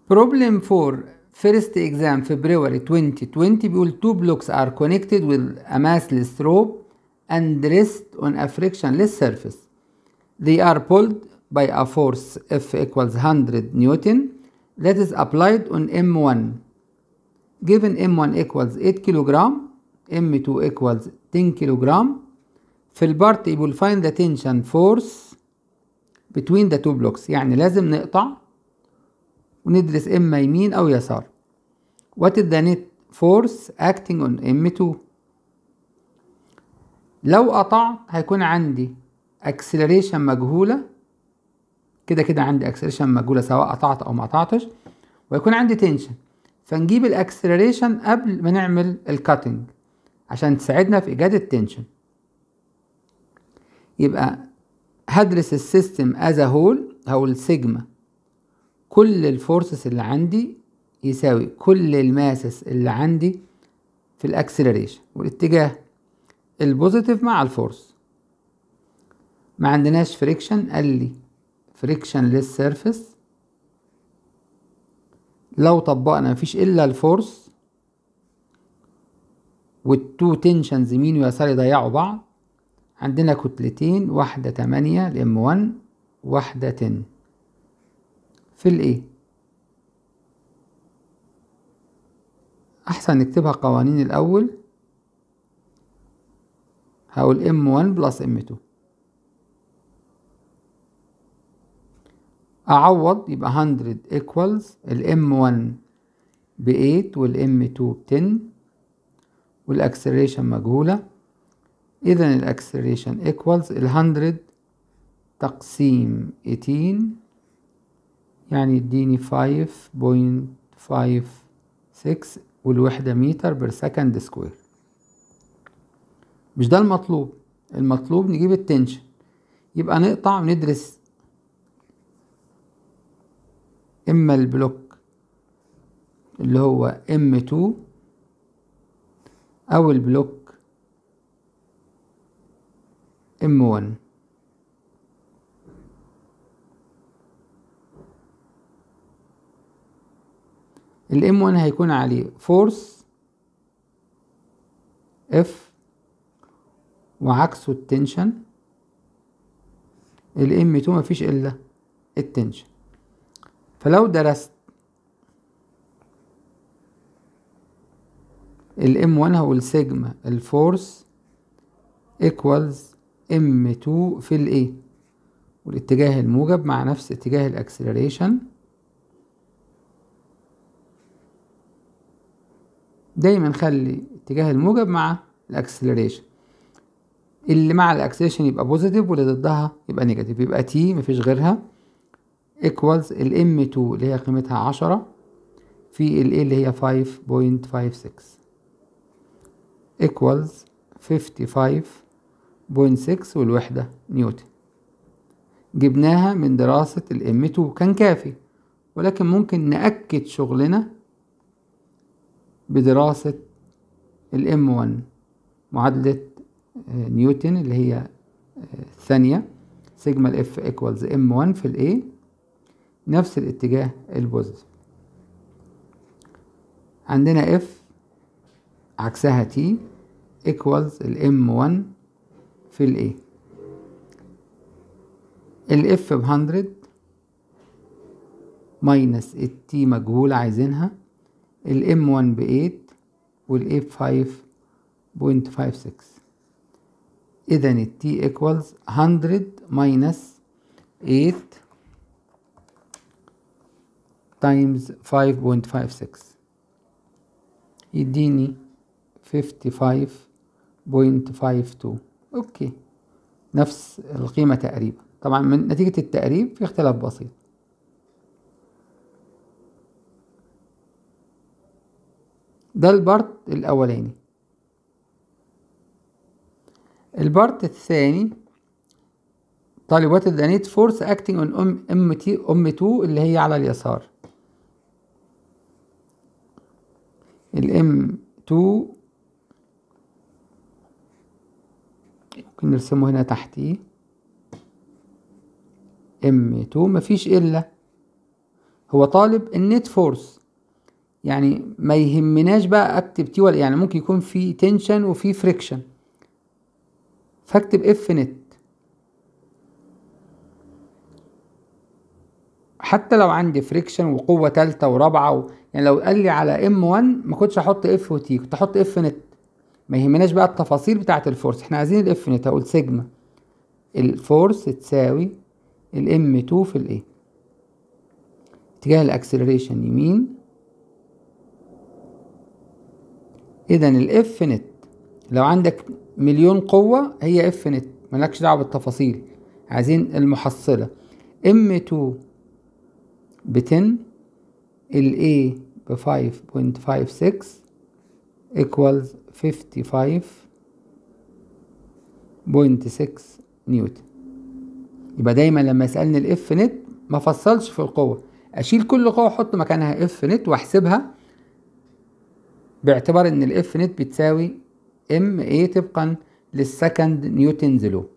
Problem 4 first exam February 2020 بيقول two blocks are connected with a massless rope and rest on a frictionless surface. They are pulled by a force F equals 100 Newton that is applied on M1. Given M1 equals 8 kilogram, M2 equals 10 kilogram. في البارت يقول find the tension force between the two blocks يعني لازم نقطع وندرس إما يمين أو يسار. What is the net force acting on M2 لو قطعت هيكون عندي acceleration مجهولة كده كده عندي acceleration مجهولة سواء قطعت أو ما قطعتش ويكون عندي tension فنجيب الاكسلريشن قبل ما نعمل الكاتنج عشان تساعدنا في إيجاد التنشن يبقى هدرس السيستم از هول هقول سيجما كل الفورسز اللي عندي يساوي كل الماسس اللي عندي في الاكسلريشن والاتجاه البوزيتيف مع الفورس ما عندناش فريكشن قال لي فريكشن للسيرفيس لو طبقنا مفيش الا الفورس والتو تنشنز يمين ويسار يضيعوا بعض عندنا كتلتين واحدة تمانية الام 1 واحدة تن في الايه احسن نكتبها قوانين الاول هقول ام 1 بلس ام 2 اعوض يبقى 100 equals الام 1 ب 8 والام 2 ب 10 والاكسلريشن مجهولة اذا الاكسلريشن equals ال 100 تقسيم 18 يعني يديني 5.56 والوحدة متر بير سكند سكوير مش ده المطلوب المطلوب نجيب التنشن يبقى نقطع وندرس اما البلوك اللي هو M2 او البلوك M1 الام 1 هيكون عليه فورس اف وعكسه التنشن الام 2 مفيش الا التنشن فلو درست الام 1 هو السيجما الفورس ايكوالز ام 2 في الايه والاتجاه الموجب مع نفس اتجاه الاكسلريشن دايما خلي اتجاه الموجب مع الاكسلريشن اللي مع الاكسلريشن يبقى بوزيتيف واللي ضدها يبقى نيجاتيف يبقى تي مفيش غيرها equals الام 2 اللي هي قيمتها عشرة في ال اللي هي 5.56 equals 55.6 والوحدة نيوتن جبناها من دراسة الام 2 كان كافي ولكن ممكن نأكد شغلنا بدراسة الام 1 معادلة نيوتن اللي هي الثانية سيجما الاف ايكوالز ام 1 في الاي نفس الاتجاه البوزيتيف عندنا اف عكسها تي ايكوالز الام 1 في الاي الاف ب 100 ماينس التي مجهولة عايزينها الام 1 ب 8 والاي ب 5.56 اذا التي ايكوالز 100 ماينس 8 تايمز 5.56 يديني 55.52 اوكي نفس القيمة تقريبا طبعا من نتيجة التقريب في اختلاف بسيط ده البارت الأولاني البارت الثاني طالب وات ذا نيت فورس اكتنج اون ام ام تي ام 2 اللي هي على اليسار الام 2 ممكن نرسمه هنا تحتيه ام 2 مفيش الا هو طالب النت فورس يعني ما يهمناش بقى اكتب تي ولا يعني ممكن يكون في تنشن وفي فريكشن فاكتب اف نت حتى لو عندي فريكشن وقوة تالتة ورابعة و... يعني لو قال لي على ام 1 ما كنتش احط اف وتي كنت احط اف نت ما يهمناش بقى التفاصيل بتاعة الفورس احنا عايزين الاف نت هقول سيجما الفورس تساوي الام 2 في الايه اتجاه الاكسلريشن يمين اذا الاف نت لو عندك مليون قوة هي اف نت مالكش دعوة بالتفاصيل عايزين المحصلة ام 2 ب 10 ال A ب 5.56 equals 55.6 نيوتن يبقى دايما لما يسألني الاف نت ما فصلش في القوة اشيل كل قوة احط مكانها اف نت واحسبها باعتبار ان الاف نت بتساوي ام ايه طبقا للسكند نيوتن لو